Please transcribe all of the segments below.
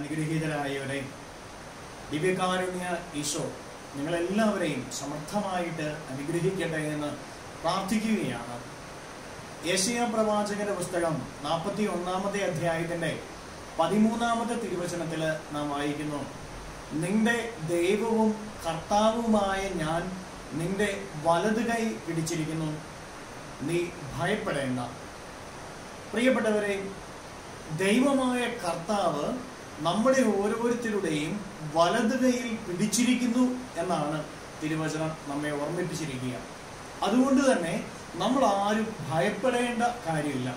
അനുഗ്രഹീതരായവരെ ദിവ്യകാരുണ്യ ഈശോ നിങ്ങളെല്ലാവരെയും സമർത്ഥമായിട്ട് അനുഗ്രഹിക്കട്ടെ എന്ന് പ്രാർത്ഥിക്കുകയാണ് ഏഷ്യ പ്രവാചകന്റെ പുസ്തകം നാൽപ്പത്തി ഒന്നാമത്തെ അധ്യായത്തിന്റെ പതിമൂന്നാമത്തെ തിരുവചനത്തിൽ നാം വായിക്കുന്നു നിന്റെ ദൈവവും കർത്താവുമായ ഞാൻ നിന്റെ വലത് കൈ പിടിച്ചിരിക്കുന്നു നീ ഭയപ്പെടേണ്ട പ്രിയപ്പെട്ടവരെ ദൈവമായ കർത്താവ് നമ്മുടെ ഓരോരുത്തരുടെയും വലത് കൈയിൽ പിടിച്ചിരിക്കുന്നു എന്നാണ് തിരുവചനം നമ്മെ ഓർമ്മിപ്പിച്ചിരിക്കുക അതുകൊണ്ട് തന്നെ നമ്മൾ ആരും ഭയപ്പെടേണ്ട കാര്യമില്ല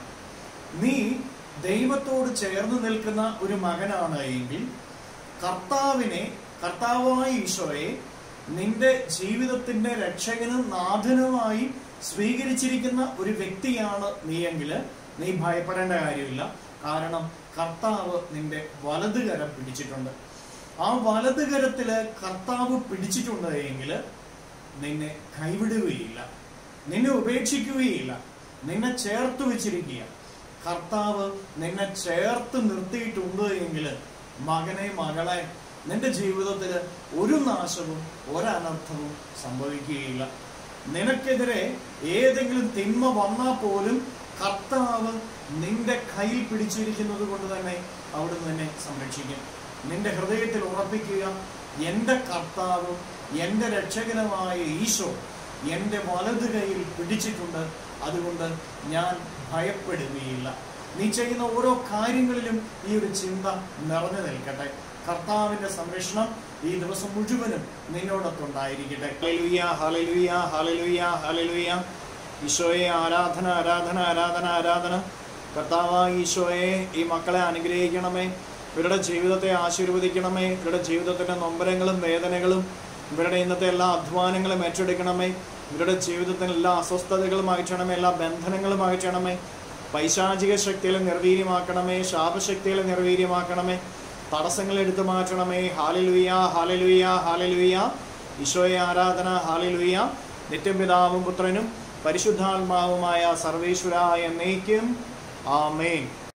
നീ ദൈവത്തോട് ചേർന്ന് നിൽക്കുന്ന ഒരു മകനാണ് എങ്കിൽ കർത്താവിനെ കർത്താവായ ഈശോയെ നിന്റെ ജീവിതത്തിന്റെ രക്ഷകനും നാഥനുമായി സ്വീകരിച്ചിരിക്കുന്ന ഒരു വ്യക്തിയാണ് നീയെങ്കിൽ നീ ഭയപ്പെടേണ്ട കാര്യമില്ല കാരണം കർത്താവ് നിന്റെ വലത് കരം പിടിച്ചിട്ടുണ്ട് ആ വലത് കരത്തില് കർത്താവ് പിടിച്ചിട്ടുണ്ട് എങ്കിൽ നിന്നെ കൈവിടുകയില്ല നിന്നെ ഉപേക്ഷിക്കുകയില്ല നിന്നെ ചേർത്ത് വെച്ചിരിക്കുക കർത്താവ് നിന്നെ ചേർത്ത് നിർത്തിയിട്ടുണ്ട് എങ്കിൽ മകനെ മകളെ നിന്റെ ജീവിതത്തിൽ ഒരു നാശവും ഒരനർത്ഥവും സംഭവിക്കുകയില്ല നിനക്കെതിരെ ഏതെങ്കിലും തിന്മ വന്നാൽ പോലും കർത്താവ് നിന്റെ കയ്യിൽ പിടിച്ചിരിക്കുന്നത് കൊണ്ട് തന്നെ അവിടുന്ന് നിന്നെ സംരക്ഷിക്കും നിന്റെ ഹൃദയത്തിൽ ഉറപ്പിക്കുക എൻ്റെ കർത്താവും എൻ്റെ രക്ഷകനുമായ ഈശോ എൻ്റെ വലത് കൈയിൽ പിടിച്ചിട്ടുണ്ട് അതുകൊണ്ട് ഞാൻ ഭയപ്പെടുകയില്ല നീ ചെയ്യുന്ന ഓരോ കാര്യങ്ങളിലും ഈ ഒരു ചിന്ത നിറഞ്ഞു നിൽക്കട്ടെ കർത്താവിന്റെ സംരക്ഷണം ഈ ദിവസം മുഴുവനും നിന്നോടൊത്തുണ്ടായിരിക്കട്ടെ ഹല്ലേലൂയ ഹല്ലേലൂയ ഹല്ലേലൂയ ഹല്ലേലൂയ ഈശോയെ ആരാധന ആരാധന ആരാധന ആരാധന കർത്താവായ ഈശോയെ ഈ മക്കളെ അനുഗ്രഹിക്കണമേ ഇവരുടെ ജീവിതത്തെ ആശീർവദിക്കണമേ ഇവരുടെ ജീവിതത്തിന്റെ നൊമ്പരങ്ങളും വേദനകളും ഇവരുടെ ഇന്നത്തെ എല്ലാ അധ്വാനങ്ങളും ഏറ്റെടുക്കണമേ ഇവരുടെ ജീവിതത്തിന് എല്ലാ അസ്വസ്ഥതകളും അകറ്റണമേ എല്ലാ ബന്ധനങ്ങളും അകറ്റണമേ പൈശാചിക ശക്തികളെ നിർവീര്യമാക്കണമേ ശാപശക്തികളെ നിർവീര്യമാക്കണമേ തടസ്സങ്ങൾ എടുത്തു മാറ്റണമേ ഹാലലുയ്യ ഹാലലുയ്യ ഹാലലുയ്യ ഈശോയെ ആരാധന ഹാലലുയ്യ നിത്യം പിതാവും പുത്രനും പരിശുദ്ധാത്മാവുമായ സർവേശ്വര എന്നേക്കും ആമേൻ